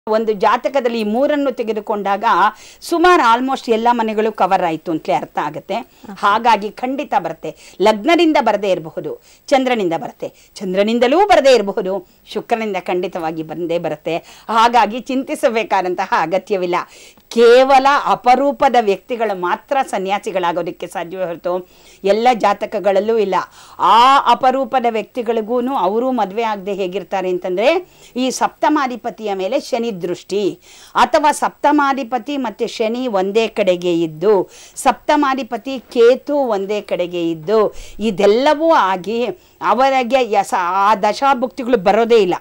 ಒಂದು ಜಾತಕದಲ್ಲಿ ಈ ಮೂರನ್ನು ತೆಗೆದುಕೊಂಡಾಗ ಸುಮಾರು ಆಲ್ಮೋಸ್ಟ್ ಎಲ್ಲ ಮನೆಗಳು ಕವರ್ ಆಯಿತು ಅಂತಲೇ ಅರ್ಥ ಆಗುತ್ತೆ ಹಾಗಾಗಿ ಖಂಡಿತ ಬರುತ್ತೆ ಲಗ್ನದಿಂದ ಬರದೇ ಇರಬಹುದು ಚಂದ್ರನಿಂದ ಬರುತ್ತೆ ಚಂದ್ರನಿಂದಲೂ ಬರದೇ ಇರಬಹುದು ಶುಕ್ರನಿಂದ ಖಂಡಿತವಾಗಿ ಬಂದೇ ಬರುತ್ತೆ ಹಾಗಾಗಿ ಚಿಂತಿಸಬೇಕಾದಂತಹ ಅಗತ್ಯವಿಲ್ಲ ಕೇವಲ ಅಪರೂಪದ ವ್ಯಕ್ತಿಗಳು ಮಾತ್ರ ಸನ್ಯಾಸಿಗಳಾಗೋದಕ್ಕೆ ಸಾಧ್ಯವೇ ಹೊರತು ಎಲ್ಲ ಜಾತಕಗಳಲ್ಲೂ ಇಲ್ಲ ಆ ಅಪರೂಪದ ವ್ಯಕ್ತಿಗಳಿಗೂ ಅವರು ಮದುವೆ ಆಗದೆ ಹೇಗಿರ್ತಾರೆ ಅಂತಂದರೆ ಈ ಸಪ್ತಮಾಧಿಪತಿಯ ಮೇಲೆ ಶನಿ ದೃಷ್ಟಿ ಅಥವಾ ಸಪ್ತಮಾಧಿಪತಿ ಮತ್ತು ಶನಿ ಒಂದೇ ಕಡೆಗೆ ಇದ್ದು ಸಪ್ತಮಾಧಿಪತಿ ಕೇತು ಒಂದೇ ಕಡೆಗೆ ಇದ್ದು ಇದೆಲ್ಲವೂ ಆಗಿ ಅವರಿಗೆ ಯಸ ಆ ದಶಾಭುಕ್ತಿಗಳು ಬರೋದೇ ಇಲ್ಲ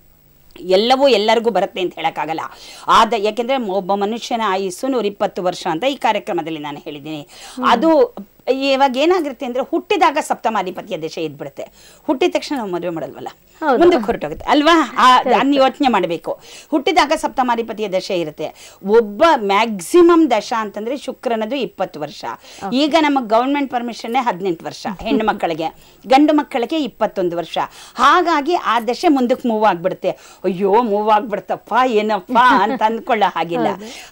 ಎಲ್ಲವೂ ಎಲ್ಲರಿಗೂ ಬರುತ್ತೆ ಅಂತ ಹೇಳೋಕ್ಕಾಗಲ್ಲ ಆದ ಯಾಕೆಂದರೆ ಒಬ್ಬ ಮನುಷ್ಯನ ಆಯುಸ್ಸು ನೂರಿಪ್ಪತ್ತು ವರ್ಷ ಅಂತ ಈ ಕಾರ್ಯಕ್ರಮದಲ್ಲಿ ನಾನು ಹೇಳಿದ್ದೀನಿ ಅದು ಇವಾಗ ಏನಾಗಿರುತ್ತೆ ಅಂದರೆ ಹುಟ್ಟಿದಾಗ ಸಪ್ತಮಾಧಿಪತಿಯ ದಶೆ ಇದ್ಬಿಡುತ್ತೆ ಹುಟ್ಟಿದ ತಕ್ಷಣ ನಾವು ಮದುವೆ ಮಾಡಲ್ವಲ್ಲ ಹೌದು. ಮುಂದಕ್ಕೆ ಹೊರಟೋಗುತ್ತೆ ಅಲ್ವಾ ಅನ್ನು ಯೋಚನೆ ಮಾಡಬೇಕು ಹುಟ್ಟಿದಾಗ ಸಪ್ತಮಾಧಿಪತಿಯ ದಶೆ ಇರುತ್ತೆ ಒಬ್ಬ ಮ್ಯಾಕ್ಸಿಮಮ್ ದಶ ಅಂತಂದ್ರೆ ಶುಕ್ರನದು ಇಪ್ಪತ್ತು ವರ್ಷ ಈಗ ನಮಗೆ ಗೌರ್ಮೆಂಟ್ ಪರ್ಮಿಷನ್ನೇ ಹದಿನೆಂಟು ವರ್ಷ ಹೆಣ್ಣು ಮಕ್ಕಳಿಗೆ ಗಂಡು ಮಕ್ಕಳಿಗೆ ಇಪ್ಪತ್ತೊಂದು ವರ್ಷ ಹಾಗಾಗಿ ಆ ದಶೆ ಮುಂದಕ್ಕೆ ಮೂವ್ ಆಗ್ಬಿಡುತ್ತೆ ಅಯ್ಯೋ ಮೂವ್ ಆಗ್ಬಿಡ್ತಪ್ಪ ಏನಪ್ಪ ಅಂತ ಅಂದ್ಕೊಳ್ಳೋ ಹಾಗಿಲ್ಲ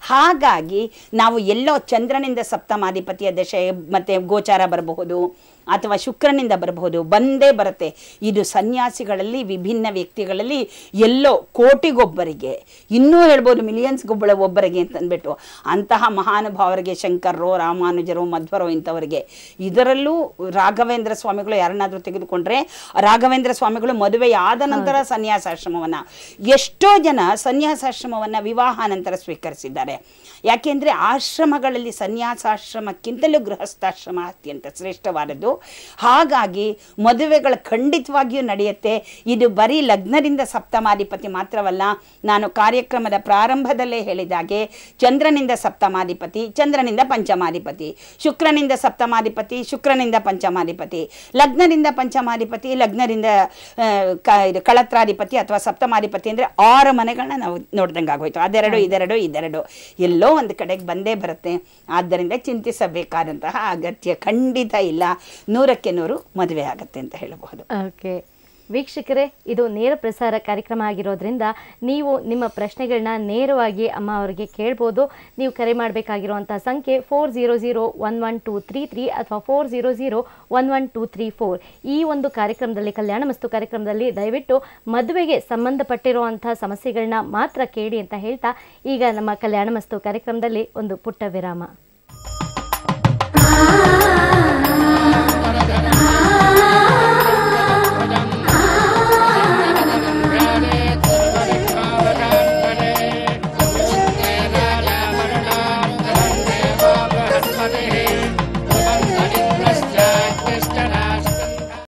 ಹಾಗಾಗಿ ನಾವು ಎಲ್ಲೋ ಚಂದ್ರನಿಂದ ಸಪ್ತಮಾಧಿಪತಿಯ ದಶೆ ಮತ್ತೆ ಗೋಚಾರ ಬರಬಹುದು ಅಥವಾ ಶುಕ್ರನಿಂದ ಬರಬಹುದು ಬಂದೇ ಬರುತ್ತೆ ಇದು ಸನ್ಯಾಸಿಗಳಲ್ಲಿ ವಿಭಿನ್ನ ವ್ಯಕ್ತಿಗಳಲ್ಲಿ ಎಲ್ಲೋ ಕೋಟಿಗೊಬ್ಬರಿಗೆ ಇನ್ನೂ ಹೇಳ್ಬೋದು ಮಿಲಿಯನ್ಸ್ಗೊಬ್ಬಳ ಒಬ್ಬರಿಗೆ ಅಂತ ಅಂದ್ಬಿಟ್ಟು ಅಂತಹ ಮಹಾನುಭಾವರಿಗೆ ಶಂಕರರೋ ರಾಮಾನುಜರೋ ಮಧ್ವರೋ ಇಂಥವರಿಗೆ ಇದರಲ್ಲೂ ರಾಘವೇಂದ್ರ ಸ್ವಾಮಿಗಳು ಯಾರನ್ನಾದರೂ ತೆಗೆದುಕೊಂಡ್ರೆ ರಾಘವೇಂದ್ರ ಸ್ವಾಮಿಗಳು ಮದುವೆಯಾದ ನಂತರ ಸನ್ಯಾಸಾಶ್ರಮವನ್ನು ಎಷ್ಟೋ ಜನ ಸನ್ಯಾಸಾಶ್ರಮವನ್ನು ವಿವಾಹಾನಂತರ ಸ್ವೀಕರಿಸಿದ್ದಾರೆ ಯಾಕೆಂದರೆ ಆಶ್ರಮಗಳಲ್ಲಿ ಸನ್ಯಾಸಾಶ್ರಮಕ್ಕಿಂತಲೂ ಗೃಹಸ್ಥಾಶ್ರಮ ಅತ್ಯಂತ ಶ್ರೇಷ್ಠವಾದದ್ದು ಹಾಗಾಗಿ ಮದುವೆಗಳು ಖಂಡಿತವಾಗಿಯೂ ನಡೆಯುತ್ತೆ ಇದು ಬರೀ ಲಗ್ನದಿಂದ ಸಪ್ತಮಾಧಿಪತಿ ಮಾತ್ರವಲ್ಲ ನಾನು ಕಾರ್ಯಕ್ರಮದ ಪ್ರಾರಂಭದಲ್ಲೇ ಹೇಳಿದಾಗೆ ಚಂದ್ರನಿಂದ ಸಪ್ತಮಾಧಿಪತಿ ಚಂದ್ರನಿಂದ ಪಂಚಮಾಧಿಪತಿ ಶುಕ್ರನಿಂದ ಸಪ್ತಮಾಧಿಪತಿ ಶುಕ್ರನಿಂದ ಪಂಚಮಾಧಿಪತಿ ಲಗ್ನದಿಂದ ಪಂಚಮಾಧಿಪತಿ ಲಗ್ನದಿಂದ ಆ, ಕ ಇದು ಕಳತ್ರಾಧಿಪತಿ ಅಥವಾ ಸಪ್ತಮಾಧಿಪತಿ ಅಂದರೆ ಆರು ಮನೆಗಳನ್ನ ನಾವು ನೋಡ್ದಂಗೆ ಆಗೋಯ್ತು ಅದೆರಡು ಇದೆರಡು ಇದೆರಡು ಎಲ್ಲೋ ಒಂದು ಕಡೆಗೆ ಬಂದೇ ಬರುತ್ತೆ ಆದ್ದರಿಂದ ಚಿಂತಿಸಬೇಕಾದಂತಹ ಅಗತ್ಯ ಖಂಡಿತ ಇಲ್ಲ ನೂರಕ್ಕೆ ನೂರು ಮದುವೆ ಆಗುತ್ತೆ ಅಂತ ಹೇಳಬಹುದು ಓಕೆ ವೀಕ್ಷಕರೇ ಇದು ನೇರ ಪ್ರಸಾರ ಕಾರ್ಯಕ್ರಮ ಆಗಿರೋದ್ರಿಂದ ನೀವು ನಿಮ್ಮ ಪ್ರಶ್ನೆಗಳನ್ನ ನೇರವಾಗಿ ಅಮ್ಮ ಅವರಿಗೆ ಕೇಳ್ಬೋದು ನೀವು ಕರೆ ಮಾಡಬೇಕಾಗಿರುವಂಥ ಸಂಖ್ಯೆ four zero zero one one two three three ಅಥವಾ four zero zero one one two three four ಈ ಒಂದು ಕಾರ್ಯಕ್ರಮದಲ್ಲಿ ಕಲ್ಯಾಣ ಮಸ್ತು ಕಾರ್ಯಕ್ರಮದಲ್ಲಿ ದಯವಿಟ್ಟು ಮದುವೆಗೆ ಸಂಬಂಧಪಟ್ಟಿರುವಂಥ ಸಮಸ್ಯೆಗಳನ್ನ ಮಾತ್ರ ಕೇಳಿ ಅಂತ ಹೇಳ್ತಾ ಈಗ ನಮ್ಮ ಕಲ್ಯಾಣ ಮಸ್ತು ಕಾರ್ಯಕ್ರಮದಲ್ಲಿ ಒಂದು ಪುಟ್ಟ ವಿರಾಮ